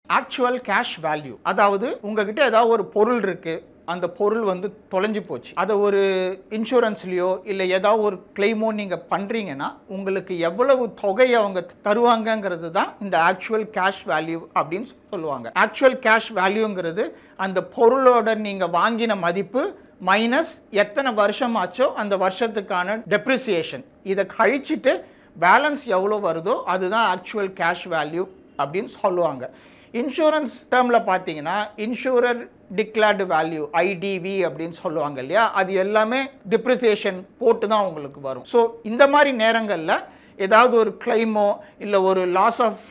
actual cash value அதாவது உங்ககிட்ட ஏதாவது ஒரு பொருள் இருக்கு அந்த பொருள் வந்து தொலைஞ்சு போச்சு அதை ஒரு இன்சூரன்ஸ்லேயோ இல்லை ஏதாவது ஒரு கிளைமோ நீங்கள் பண்ணுறீங்கன்னா உங்களுக்கு எவ்வளவு தொகையை அவங்க தருவாங்கங்கிறது தான் இந்த ஆக்சுவல் கேஷ் வேல்யூ அப்படின்னு சொல்லுவாங்க ஆக்சுவல் கேஷ் வேல்யூங்கிறது அந்த பொருளோட நீங்கள் வாங்கின மதிப்பு மைனஸ் எத்தனை வருஷம் ஆச்சோ அந்த வருஷத்துக்கான டெப்ரிசியேஷன் இதை கழிச்சிட்டு பேலன்ஸ் எவ்வளோ வருதோ அதுதான் ஆக்சுவல் கேஷ் வேல்யூ அப்படின்னு சொல்லுவாங்க இன்சூரன்ஸ் டேர்மில் பார்த்தீங்கன்னா இன்சூரர் டிக்ளேர்டு வேல்யூ ஐடிவி அப்படின்னு சொல்லுவாங்க இல்லையா அது எல்லாமே டிப்ரிசியேஷன் போட்டு தான் உங்களுக்கு வரும் ஸோ இந்த மாதிரி நேரங்களில் ஏதாவது ஒரு கிளைமோ இல்லை ஒரு லாஸ் ஆஃப்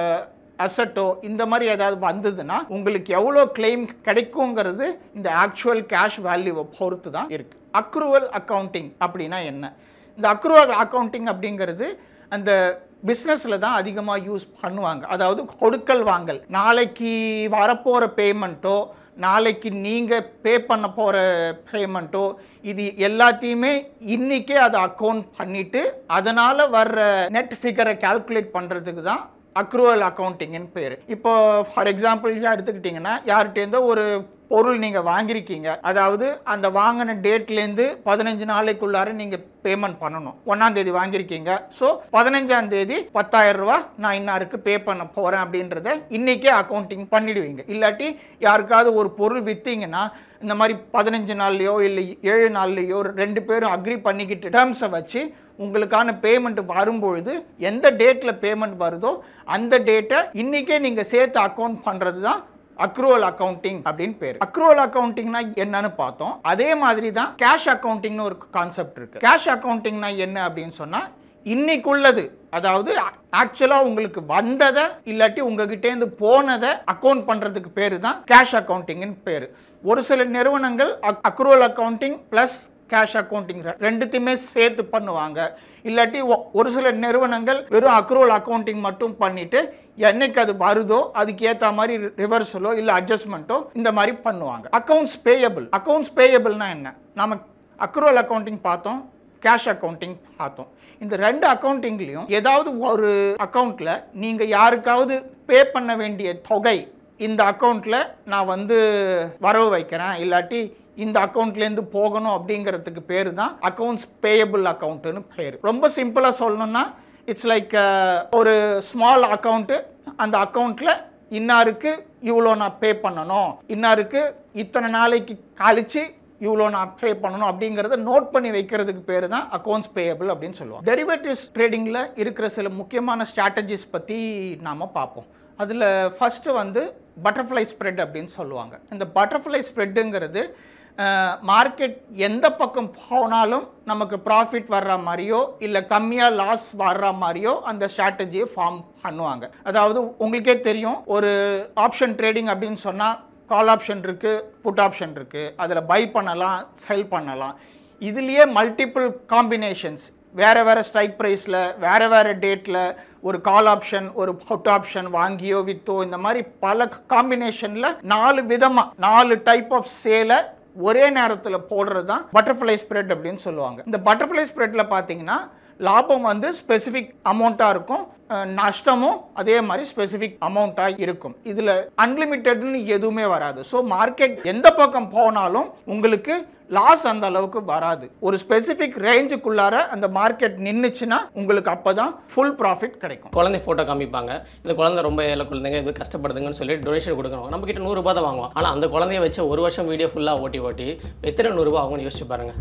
அசட்டோ இந்த மாதிரி ஏதாவது வந்ததுன்னா உங்களுக்கு எவ்வளோ கிளைம் கிடைக்குங்கிறது இந்த ஆக்சுவல் கேஷ் வேல்யூவை பொறுத்து தான் இருக்குது அக்ரூவல் அக்கவுண்டிங் அப்படின்னா என்ன இந்த அக்ரூவல் அக்கவுண்டிங் அப்படிங்கிறது அந்த பிஸ்னஸில் தான் அதிகமாக யூஸ் பண்ணுவாங்க அதாவது கொடுக்கல் வாங்கல் நாளைக்கு வரப்போகிற பேமெண்ட்டோ நாளைக்கு நீங்கள் பே பண்ண போகிற பேமெண்ட்டோ இது எல்லாத்தையுமே இன்றைக்கே அதை அக்கௌண்ட் பண்ணிவிட்டு அதனால் வர்ற நெட் ஃபிகரை கால்குலேட் பண்ணுறதுக்கு தான் அக்ரூவல் அக்கௌண்டிங்னு பேர் இப்போ ஃபார் எக்ஸாம்பிள் எடுத்துக்கிட்டிங்கன்னா யார்கிட்டேருந்தோ ஒரு பொருள் நீங்கள் வாங்கியிருக்கீங்க அதாவது அந்த வாங்கின டேட்லேருந்து பதினஞ்சு நாளைக்குள்ளார நீங்கள் பேமெண்ட் பண்ணணும் ஒன்றாம் தேதி வாங்கியிருக்கீங்க ஸோ பதினஞ்சாம் தேதி பத்தாயிரம் ரூபா நான் இன்னாருக்கு பே பண்ண போகிறேன் அப்படின்றத இன்றைக்கே அக்கௌண்டிங் பண்ணிடுவீங்க இல்லாட்டி யாருக்காவது ஒரு பொருள் விற்றீங்கன்னா இந்த மாதிரி பதினஞ்சு நாள்லையோ இல்லை ஏழு நாள்லையோ ரெண்டு பேரும் அக்ரி பண்ணிக்கிட்டு டேர்ம்ஸை வச்சு உங்களுக்கான பேமெண்ட் வரும்பொழுது எந்த டேட்டில் பேமெண்ட் வருதோ அந்த டேட்டை இன்றைக்கே நீங்கள் சேர்த்து அக்கௌண்ட் பண்ணுறது தான் அக்ரூவல் அக்கவுண்டிங் அப்படின்னு பேர் அக்ரூவல் அக்கவுண்டிங்னா என்னன்னு பார்த்தோம் அதே மாதிரி தான் கேஷ் அக்கவுண்டிங்னு ஒரு கான்செப்ட் இருக்கு கேஷ் அக்கவுண்டிங்னா என்ன அப்படின்னு சொன்னா இன்னைக்குள்ளது அதாவது ஆக்சுவலாக உங்களுக்கு வந்ததை இல்லாட்டி உங்ககிட்டேருந்து போனதை அக்கௌண்ட் பண்ணுறதுக்கு பேர் தான் கேஷ் அக்கவுண்டிங்னு பேர் ஒரு சில நிறுவனங்கள் accrual accounting plus cash accounting ரெண்டுத்தையுமே சேர்த்து பண்ணுவாங்க இல்லாட்டி ஒ- ஒரு சில நிறுவனங்கள் வெறும் அக்ரூவல் அக்கௌண்டிங் மட்டும் பண்ணிட்டு என்னைக்கு அது வருதோ அதுக்கு ஏற்ற மாதிரி ரிவர்சலோ இல்லை அட்ஜஸ்ட்மெண்ட்டோ இந்த மாதிரி பண்ணுவாங்க அக்கௌண்ட்ஸ் பேயபிள் அக்கௌண்ட்ஸ் பேயபிள்னா என்ன நம்ம அக்ரூவல் அக்கௌண்டிங் பார்த்தோம் கேஷ் அக்கௌண்டிங் பார்த்தோம் இந்த ரெண்டு அக்கௌண்டிங்லேயும் ஏதாவது ஒரு அக்கௌண்ட்டில் நீங்கள் யாருக்காவது பே பண்ண வேண்டிய தொகை இந்த அக்கௌண்ட்டில் நான் வந்து வரவு வைக்கிறேன் இல்லாட்டி இந்த அக்கௌண்ட்லேருந்து போகணும் அப்படிங்கிறதுக்கு பேர் தான் அக்கௌண்ட்ஸ் பேயபிள் அக்கௌண்ட்டுன்னு பேர் ரொம்ப சிம்பிளாக சொல்லணும்னா இட்ஸ் லைக் ஒரு ஸ்மால் அக்கௌண்ட்டு அந்த அக்கௌண்ட்டில் இன்னாருக்கு இவ்வளோ நான் பே பண்ணணும் இன்னாருக்கு இத்தனை நாளைக்கு கழிச்சு இவ்வளோ நான் பே பண்ணணும் அப்படிங்கிறத நோட் பண்ணி வைக்கிறதுக்கு பேர் தான் அக்கௌண்ட்ஸ் பேயபிள் அப்படின்னு சொல்லுவாங்க டெரிவேட்டிவ்ஸ் ட்ரேடிங்கில் இருக்கிற சில முக்கியமான ஸ்ட்ராட்டஜிஸ் பற்றி நாம் பார்ப்போம் அதில் ஃபஸ்ட்டு வந்து பட்டர்ஃப்ளை ஸ்ப்ரெட் அப்படின்னு சொல்லுவாங்க இந்த பட்டர்ஃப்ளை ஸ்ப்ரெட்டுங்கிறது மார்க்கெட் எந்த பக்கம் போனாலும் நமக்கு ப்ராஃபிட் வர்ற மாதிரியோ இல்லை கம்மியாக லாஸ் வர்ற மாதிரியோ அந்த ஸ்ட்ராட்டஜியை ஃபார்ம் பண்ணுவாங்க அதாவது உங்களுக்கே தெரியும் ஒரு ஆப்ஷன் ட்ரேடிங் அப்படின்னு சொன்னால் கால் ஆப்ஷன் இருக்குது புட் ஆப்ஷன் இருக்குது அதில் பை பண்ணலாம் செல் பண்ணலாம் இதுலேயே மல்டிபிள் காம்பினேஷன்ஸ் வேறு வேறு ஸ்ட்ரைக் ப்ரைஸில் வேறு வேறு டேட்டில் ஒரு கால் ஆப்ஷன் ஒரு புட் ஆப்ஷன் வாங்கியோ வித்தோ இந்த மாதிரி பல காம்பினேஷனில் நாலு விதமாக நாலு டைப் ஆஃப் சேலை ஒரே நேரத்தில் போடுறது தான் பட்டர்ஃப்ளை ஸ்ப்ரெட் அப்படின்னு சொல்லுவாங்க இந்த பட்டர்ஃப்ளை ஸ்ப்ரெட்டில் பார்த்தீங்கன்னா லாபம் வந்து ஸ்பெசிஃபிக் அமௌண்ட்டாக இருக்கும் அஹ் நஷ்டமும் அதே மாதிரி ஸ்பெசிஃபிக் அமௌண்ட்டாக இருக்கும் இதில் அன்லிமிட்டெட்னு எதுவுமே வராது ஸோ மார்க்கெட் எந்த பக்கம் போனாலும் உங்களுக்கு லாஸ் அந்த அளவுக்கு வராது ஒரு ஸ்பெசிஃபிக் ரேஞ்சுக்குள்ளார அந்த மார்க்கெட் நின்றுச்சுன்னா உங்களுக்கு அப்போ தான் ஃபுல் ப்ராஃபிட் கிடைக்கும் குழந்தை ஃபோட்டோ காமிப்பாங்க இந்த குழந்தை ரொம்ப ஏழை குழந்தைங்க இது கஷ்டப்படுதுங்கன்னு சொல்லி டொனேஷன் கொடுக்கணும் நம்ம கிட்ட நூறுரூபா தான் வாங்குவோம் ஆனால் அந்த குழந்தைய வச்சு ஒரு வருஷம் வீடியோ ஃபுல்லாக ஓட்டி ஓட்டி எத்தனை நூறுரூவா ஆகும்னு யோசிச்சு பாருங்க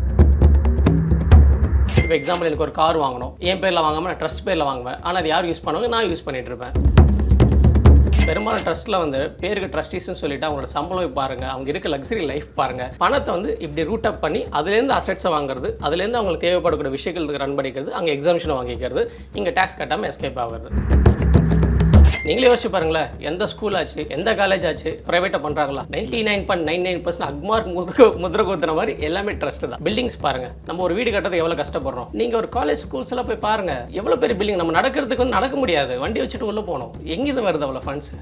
இப்போ எக்ஸாம்பிள் எனக்கு ஒரு கார் வாங்கணும் என் பேரில் வாங்காமல் நான் ட்ரஸ்ட் பேரில் வாங்குவேன் ஆனால் அது யார் யூஸ் பண்ணுவாங்க நான் யூஸ் பண்ணிட்டு இருப்பேன் பெரும்பாலும் ட்ரஸ்ட்டில் வந்து பேருக்கு ட்ரஸ்டீஸ்னு சொல்லிட்டு அவங்களோட சம்பளம் பாருங்க அவங்க இருக்க லக்ஸரி லைஃப் பாருங்க பணத்தை வந்து இப்படி ரூட் அப் பண்ணி அதுலேருந்து அசெட்ஸை வாங்குறது அதுலேருந்து அவங்களுக்கு தேவைப்படக்கூடிய விஷயங்களுக்கு ரன் பண்ணிக்கிறது அங்கே எக்ஸாமிஷனை வாங்கிக்கிறது இங்கே டேக்ஸ் கட்டாமல் எஸ்கேப் ஆகுறது நீங்களே யோசிச்சு பாருங்களேன் எந்த ஸ்கூல் ஆச்சு எந்த காலேஜ் ஆச்சு ப்ரைவேட்டாக பண்ணுறாங்களா ninety nine point nine nine percent Agmark முद्र முద్ర கொடுத்துற மாதிரி எல்லாமே ட்ரஸ்ட் தான் பில்டிங்ஸ் பாருங்க நம்ம ஒரு வீடு கட்டுறது எவ்வளோ கஷ்டப்படுறோம் நீங்கள் ஒரு காலேஜ் ஸ்கூல்ஸ் எல்லாம் போய் பாருங்க எவ்வளோ பெரிய பில்டிங் நம்ம நடக்கிறதுக்கு வந்து நடக்க முடியாது வண்டி வச்சுட்டு உள்ளே போகணும் எங்கேருந்து வருது அவ்வளோ ஃபண்ட்ஸ்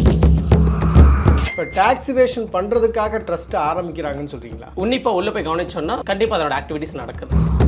இப்போ டாக்ஸிவேஷன் பண்ணுறதுக்காக ட்ரஸ்ட் ஆரம்பிக்கிறாங்கன்னு சொல்கிறீங்களா உன்னிப்பாக உள்ளே போய் கவனிச்சோன்னா கண்டிப்பாக அதோட ஆக்டிவிட்டிஸ் நடக்குது